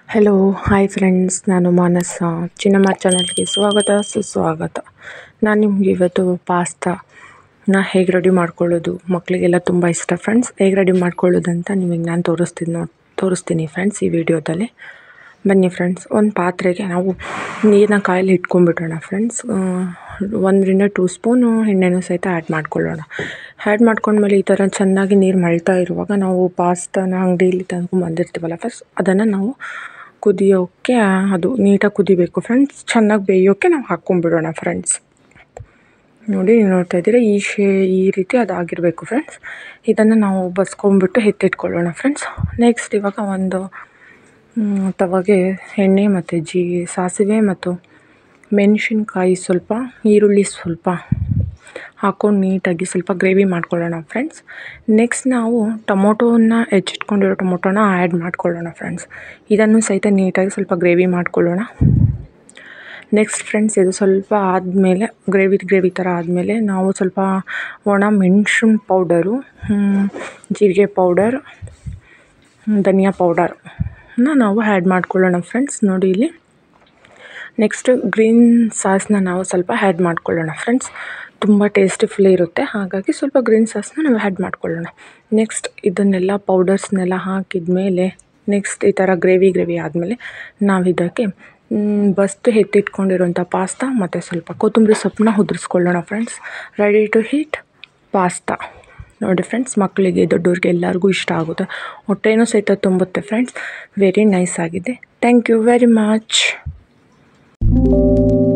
hello hi friends ನಾನು ಮಾನಸ ಚಿನ್ನಮ್ಮ ಚಾನಲ್ಗೆ ಸ್ವಾಗತ ಸುಸ್ವಾಗತ ನಾನು ನಿಮ್ಗೆ ಇವತ್ತು ಪಾಸ್ತಾನ ಹೇಗೆ ರೆಡಿ ಮಾಡ್ಕೊಳ್ಳೋದು ಮಕ್ಕಳಿಗೆಲ್ಲ ತುಂಬ ಇಷ್ಟ ಫ್ರೆಂಡ್ಸ್ ಹೇಗೆ ರೆಡಿ ಮಾಡ್ಕೊಳ್ಳೋದು ಅಂತ ನಿಮಗೆ ನಾನು ತೋರಿಸ್ತೀನಿ ನೋಡಿ ತೋರಿಸ್ತೀನಿ ಫ್ರೆಂಡ್ಸ್ ಈ ವಿಡಿಯೋದಲ್ಲಿ ಬನ್ನಿ ಫ್ರೆಂಡ್ಸ್ ಒಂದು ಪಾತ್ರೆಗೆ ನಾವು ನೀರನ್ನ ಕಾಯಲ್ಲಿ ಇಟ್ಕೊಂಡ್ಬಿಡೋಣ ಫ್ರೆಂಡ್ಸ್ ಒಂದರಿಂದ ಟೂ ಸ್ಪೂನು ಎಣ್ಣೆನೂ ಸಹಿತ ಆ್ಯಡ್ ಮಾಡ್ಕೊಳ್ಳೋಣ ಆ್ಯಡ್ ಮಾಡ್ಕೊಂಡ್ಮೇಲೆ ಈ ಥರ ಚೆನ್ನಾಗಿ ನೀರು ಮಳ್ತಾ ಇರುವಾಗ ನಾವು ಪಾಸ್ತಾನ ಅಂಗಡಿಯಲ್ಲಿ ತಂದ್ಕೊಂಡು ಬಂದಿರ್ತೀವಲ್ಲ ಫಸ್ಟ್ ಅದನ್ನು ನಾವು ಕುದಿಯೋಕ್ಕೆ ಅದು ನೀಟಾಗಿ ಕುದಿಬೇಕು ಫ್ರೆಂಡ್ಸ್ ಚೆನ್ನಾಗಿ ಬೇಯೋಕ್ಕೆ ನಾವು ಹಾಕ್ಕೊಂಬಿಡೋಣ ಫ್ರೆಂಡ್ಸ್ ನೋಡಿ ನೀವು ನೋಡ್ತಾ ಇದ್ದೀರಾ ಈ ಶೇ ಈ ರೀತಿ ಅದಾಗಿರಬೇಕು ಫ್ರೆಂಡ್ಸ್ ಇದನ್ನು ನಾವು ಬಸ್ಕೊಂಬಿಟ್ಟು ಎತ್ತಿಟ್ಕೊಳ್ಳೋಣ ಫ್ರೆಂಡ್ಸ್ ನೆಕ್ಸ್ಟ್ ಇವಾಗ ಒಂದು ಮ್, ತವಾಗೆ ಎಣ್ಣೆ ಮತ್ತು ಜೀ ಸಾಸಿವೆ ಮತ್ತು ಮೆಣಸಿನ್ಕಾಯಿ ಸ್ವಲ್ಪ ಈರುಳ್ಳಿ ಸ್ವಲ್ಪ ಹಾಕ್ಕೊಂಡು ನೀಟಾಗಿ ಸ್ವಲ್ಪ ಗ್ರೇವಿ ಮಾಡ್ಕೊಳ್ಳೋಣ ಫ್ರೆಂಡ್ಸ್ ನೆಕ್ಸ್ಟ್ ನಾವು ಟೊಮೊಟೋನ ಹೆಚ್ಚಿಟ್ಕೊಂಡಿರೋ ಟೊಮೊಟೊನ ಆ್ಯಡ್ ಮಾಡ್ಕೊಳ್ಳೋಣ ಫ್ರೆಂಡ್ಸ್ ಇದನ್ನು ಸಹಿತ ನೀಟಾಗಿ ಸ್ವಲ್ಪ ಗ್ರೇವಿ ಮಾಡ್ಕೊಳ್ಳೋಣ ನೆಕ್ಸ್ಟ್ ಫ್ರೆಂಡ್ಸ್ ಇದು ಸ್ವಲ್ಪ ಆದಮೇಲೆ ಗ್ರೇವಿ ಗ್ರೇವಿ ಥರ ಆದಮೇಲೆ ನಾವು ಸ್ವಲ್ಪ ಒಣ ಮೆಣಸಿನ ಪೌಡರು ಹ್ಮ್, ಜೀರಿಗೆ ಪೌಡರ್ ಧನಿಯಾ ಪೌಡರ್ನ ನಾವು ಆ್ಯಡ್ ಮಾಡ್ಕೊಳ್ಳೋಣ ಫ್ರೆಂಡ್ಸ್ ನೋಡಿ ಇಲ್ಲಿ ನೆಕ್ಸ್ಟ್ ಗ್ರೀನ್ ಸಾಸ್ನ ನಾವು ಸ್ವಲ್ಪ ಆ್ಯಡ್ ಮಾಡ್ಕೊಳ್ಳೋಣ ಫ್ರೆಂಡ್ಸ್ ತುಂಬ ಟೇಸ್ಟಿಫುಲ್ ಇರುತ್ತೆ ಹಾಗಾಗಿ ಸ್ವಲ್ಪ ಗ್ರೀನ್ ಸಾಸ್ನ ನಾವು ಆ್ಯಡ್ ಮಾಡ್ಕೊಳ್ಳೋಣ ನೆಕ್ಸ್ಟ್ ಇದನ್ನೆಲ್ಲ ಪೌಡರ್ಸ್ನೆಲ್ಲ ಹಾಕಿದ ಮೇಲೆ ನೆಕ್ಸ್ಟ್ ಈ ಥರ ಗ್ರೇವಿ ಗ್ರೇವಿ ಆದಮೇಲೆ ನಾವು ಇದಕ್ಕೆ ಮ್, ಬಸ್ತು ಎತ್ತಿಟ್ಕೊಂಡಿರೋಂಥ ಪಾಸ್ತಾ ಮತ್ತು ಸ್ವಲ್ಪ ಕೊತ್ತಂಬರಿ ಸೊಪ್ಪನ್ನ ಉದುರಿಸ್ಕೊಳ್ಳೋಣ friends ready to heat pasta ನೋಡಿ ಫ್ರೆಂಡ್ಸ್ ಮಕ್ಕಳಿಗೆ ದೊಡ್ಡವ್ರಿಗೆ ಎಲ್ಲರಿಗೂ ಇಷ್ಟ ಆಗುತ್ತೆ ಹೊಟ್ಟೆನೂ ಸಹಿತ ತುಂಬುತ್ತೆ ಫ್ರೆಂಡ್ಸ್ ವೆರಿ ನೈಸ್ ಆಗಿದೆ ಥ್ಯಾಂಕ್ ಯು ವೆರಿ ಮಚ್